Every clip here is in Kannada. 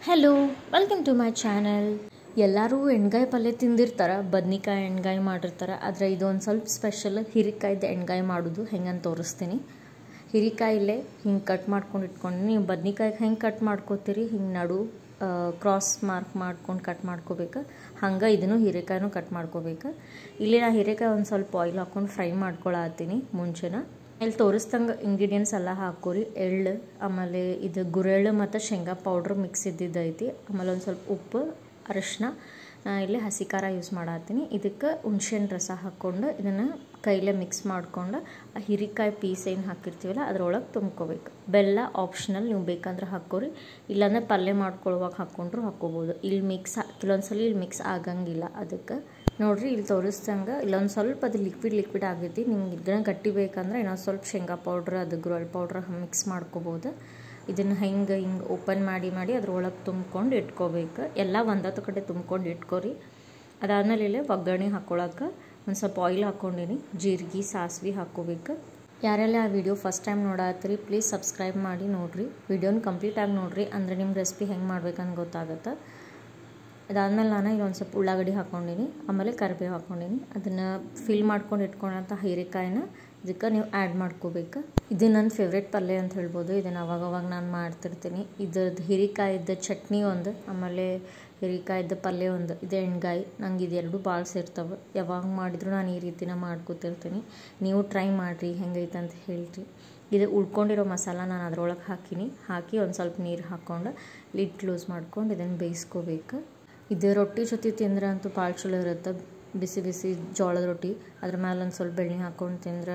hello welcome to my channel ಎಲ್ಲರೂ ಎಣ್ಗಾಯಿ ಪಲ್ಯ ತಿಂದಿರ್ತಾರೆ ಬದ್ನಿಕಾಯಿ ಎಣ್ಗಾಯಿ ಮಾಡಿರ್ತಾರೆ ಆದರೆ ಇದು ಒಂದು ಸ್ವಲ್ಪ ಸ್ಪೆಷಲ್ ಹಿರಿಕಾಯ್ದು ಎಣ್ಗಾಯಿ ಮಾಡೋದು ಹೆಂಗಂತ ತೋರಿಸ್ತೀನಿ ಹಿರಿಕಾಯಿಲೆ ಹಿಂಗೆ ಕಟ್ ಮಾಡ್ಕೊಂಡು ಇಟ್ಕೊಂಡು ನೀವು ಬದ್ನಿಕಾಯಿಗೆ ಹೆಂಗೆ ಕಟ್ ಮಾಡ್ಕೋತೀರಿ ಹಿಂಗೆ ನಡು ಕ್ರಾಸ್ ಮಾರ್ಕ್ ಮಾಡ್ಕೊಂಡು ಕಟ್ ಮಾಡ್ಕೋಬೇಕು ಹಂಗೆ ಇದನ್ನು ಹೀರೆಕಾಯಿನೂ ಕಟ್ ಮಾಡ್ಕೋಬೇಕು ಇಲ್ಲಿ ನಾ ಹೀರೆಕಾಯಿ ಒಂದು ಸ್ವಲ್ಪ ಆಯಿಲ್ ಹಾಕ್ಕೊಂಡು ಫ್ರೈ ಮಾಡ್ಕೊಳತ್ತೀನಿ ಮುಂಚೆನ ಇಲ್ಲಿ ತೋರಿಸ್ದಂಗೆ ಇಂಗ್ರೀಡಿಯೆಂಟ್ಸ್ ಎಲ್ಲ ಹಾಕೋರಿ ಎಳ್ಳು ಆಮೇಲೆ ಇದು ಗುರೆಳ್ಳು ಮತ್ತು ಶೇಂಗಾ ಪೌಡ್ರ್ ಮಿಕ್ಸ್ ಇದ್ದಿದ್ದೈತಿ ಆಮೇಲೆ ಒಂದು ಸ್ವಲ್ಪ ಉಪ್ಪು ಅರಿಶಿನ ನಾ ಇಲ್ಲಿ ಹಸಿ ಖಾರ ಯೂಸ್ ಮಾಡತ್ತೀನಿ ಇದಕ್ಕೆ ಹುಣ್ಸೆಹಣ್ಣು ರಸ ಹಾಕ್ಕೊಂಡು ಇದನ್ನು ಕೈಲೇ ಮಿಕ್ಸ್ ಮಾಡ್ಕೊಂಡು ಆ ಹಿರಿಕಾಯಿ ಪೀಸ್ ಏನು ಹಾಕಿರ್ತೀವಲ್ಲ ಅದ್ರೊಳಗೆ ತುಂಬ್ಕೋಬೇಕು ಬೆಲ್ಲ ಆಪ್ಷನಲ್ ನೀವು ಬೇಕಂದ್ರೆ ಹಾಕೋರಿ ಇಲ್ಲಾಂದ್ರೆ ಪಲ್ಯ ಮಾಡ್ಕೊಳ್ಳುವಾಗ ಹಾಕ್ಕೊಂಡ್ರು ಹಾಕ್ಕೋಬೋದು ಇಲ್ಲಿ ಮಿಕ್ಸ್ ಕೆಲವೊಂದ್ಸಲ ಇಲ್ಲಿ ಮಿಕ್ಸ್ ಆಗಂಗಿಲ್ಲ ಅದಕ್ಕೆ ನೋಡ್ರಿ ಇಲ್ಲಿ ತೋರಿಸ್ದಂಗೆ ಇಲ್ಲೊಂದು ಸ್ವಲ್ಪ ಅದು ಲಿಕ್ವಿಡ್ ಲಿಕ್ವಿಡ್ ಆಗೈತಿ ನಿಮ್ಗೆ ಇದನ್ನ ಗಟ್ಟಿ ಬೇಕಂದ್ರೆ ಇನ್ನೊಂದು ಸ್ವಲ್ಪ ಶೇಂಗಾ ಪೌಡ್ರ್ ಅದು ಗುರಳ್ ಪೌಡ್ರ್ ಮಿಕ್ಸ್ ಮಾಡ್ಕೋಬೋದು ಇದನ್ನು ಹೆಂಗೆ ಹಿಂಗೆ ಓಪನ್ ಮಾಡಿ ಮಾಡಿ ಅದ್ರೊಳಗೆ ತುಂಬ್ಕೊಂಡು ಇಟ್ಕೋಬೇಕು ಎಲ್ಲ ಒಂದತ್ತು ಕಡೆ ತುಂಬ್ಕೊಂಡು ಇಟ್ಕೊರಿ ಅದಾದಮೇಲೆ ಇಲ್ಲೇ ಒಗ್ಗರಣೆ ಹಾಕ್ಕೊಳಕ್ಕೆ ಒಂದು ಸ್ವಲ್ಪ ಆಯಿಲ್ ಹಾಕ್ಕೊಂಡಿನಿ ಜೀರಿಗೆ ಸಾಸಿವೆ ಹಾಕ್ಕೋಬೇಕು ಯಾರೆಲ್ಲ ಆ ವಿಡಿಯೋ ಫಸ್ಟ್ ಟೈಮ್ ನೋಡತ್ತೀರಿ ಪ್ಲೀಸ್ ಸಬ್ಸ್ಕ್ರೈಬ್ ಮಾಡಿ ನೋಡಿರಿ ವಿಡಿಯೋನ ಕಂಪ್ಲೀಟಾಗಿ ನೋಡಿರಿ ಅಂದರೆ ನಿಮ್ಮ ರೆಸಿಪಿ ಹೆಂಗೆ ಮಾಡ್ಬೇಕಂತ ಗೊತ್ತಾಗುತ್ತೆ ಅದಾದಮೇಲೆ ನಾನು ಈಗ ಒಂದು ಸ್ವಲ್ಪ ಉಳ್ಳಾಗಡ್ಡಿ ಹಾಕ್ಕೊಂಡಿನಿ ಆಮೇಲೆ ಕರಿಬೇವು ಹಾಕ್ಕೊಂಡಿನಿ ಅದನ್ನು ಫಿಲ್ ಮಾಡ್ಕೊಂಡು ಇಟ್ಕೊಂಡಂಥ ಹೀರೆಕಾಯಿನ ಇದಕ್ಕೆ ನೀವು ಆ್ಯಡ್ ಮಾಡ್ಕೋಬೇಕು ಇದು ನನ್ನ ಫೇವ್ರೆಟ್ ಪಲ್ಯ ಅಂತ ಹೇಳ್ಬೋದು ಇದನ್ನು ಅವಾಗವಾಗ ನಾನು ಮಾಡ್ತಿರ್ತೀನಿ ಇದ್ರದ್ದು ಹಿರಿಕಾಯಿದ್ದು ಚಟ್ನಿ ಒಂದು ಆಮೇಲೆ ಹಿರಿಕಾಯ್ದು ಪಲ್ಯ ಒಂದು ಇದು ಎಣ್ಗಾಯಿ ನಂಗೆ ಇದೆರಡು ಭಾಳ ಸೇರ್ತವೆ ಯಾವಾಗ ಮಾಡಿದ್ರು ನಾನು ಈ ರೀತಿನ ಮಾಡ್ಕೊತಿರ್ತೀನಿ ನೀವು ಟ್ರೈ ಮಾಡಿರಿ ಹೆಂಗೈತೆ ಅಂತ ಹೇಳ್ರಿ ಇದು ಉಳ್ಕೊಂಡಿರೋ ಮಸಾಲ ನಾನು ಅದ್ರೊಳಗೆ ಹಾಕಿನಿ ಹಾಕಿ ಒಂದು ಸ್ವಲ್ಪ ನೀರು ಹಾಕ್ಕೊಂಡು ಲಿಡ್ ಕ್ಲೋಸ್ ಮಾಡ್ಕೊಂಡು ಇದನ್ನು ಬೇಯಿಸ್ಕೋಬೇಕು ಇದು ರೊಟ್ಟಿ ಜೊತೆ ತಿಂದ್ರೆ ಅಂತೂ ಭಾಳ ಚಲೋ ಇರುತ್ತೆ ಬಿಸಿ ಬಿಸಿ ಜೋಳದ ರೊಟ್ಟಿ ಅದ್ರ ಮೇಲೆ ಒಂದು ಸ್ವಲ್ಪ ಬೆಣ್ಣೆ ಹಾಕ್ಕೊಂಡು ತಿಂದ್ರೆ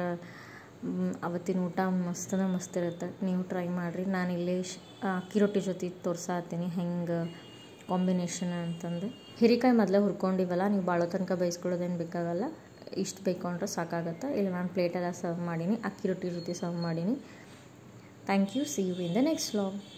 ಅವತ್ತಿನ ಊಟ ಮಸ್ತನ ಮಸ್ತ್ ಇರುತ್ತೆ ನೀವು ಟ್ರೈ ಮಾಡಿರಿ ನಾನು ಇಲ್ಲೇ ಅಕ್ಕಿ ರೊಟ್ಟಿ ಜೊತೆ ತೋರ್ಸಾತೀನಿ ಹೆಂಗೆ ಕಾಂಬಿನೇಷನ್ ಅಂತಂದು ಹಿರಿಕಾಯಿ ಮೊದಲೇ ಹುರ್ಕೊಂಡಿವಲ್ಲ ನೀವು ಭಾಳ ತನಕ ಬೇಯಿಸ್ಕೊಳ್ಳೋದೇನು ಬೇಕಾಗಲ್ಲ ಇಷ್ಟು ಬೇಕೊಂಡ್ರೆ ಸಾಕಾಗತ್ತೆ ಇಲ್ಲಿ ನಾನು ಪ್ಲೇಟೆಲ್ಲ ಸರ್ವ್ ಮಾಡೀನಿ ಅಕ್ಕಿ ರೊಟ್ಟಿ ಜೊತೆ ಸರ್ವ್ ಮಾಡೀನಿ thank you see you in the next vlog